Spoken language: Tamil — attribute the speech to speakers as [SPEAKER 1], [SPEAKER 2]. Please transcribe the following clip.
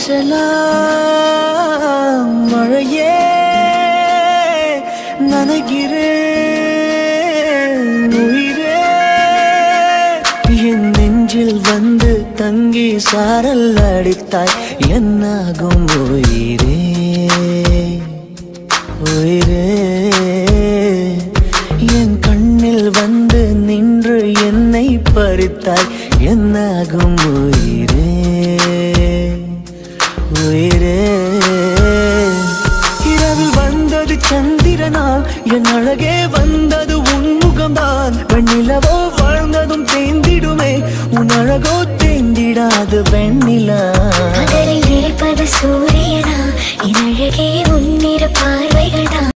[SPEAKER 1] காற்றெல்லாம் மழையே நனைகிறேன் உயிரே என் நெஞ்சில் வந்து தங்கி சாரல் அடித்தாய் என்னாகும் உயிரே உயிரே என் கண்ணில் வந்து நின்று என்னை பறித்தாய் என்னாகும் உயிரே உயிரே இரவில் வந்தது சந்திரனால் என் அழகே வந்தது உன்முகம்தான் வெண்ணிலவோ வாழ்ந்ததும் தேந்திடுமே உன் அழகோ தேந்திடாது வெண்ணிலா
[SPEAKER 2] பகலில் இருப்பது சூரியனா என் அழகே உன்னிற பார்வைகள்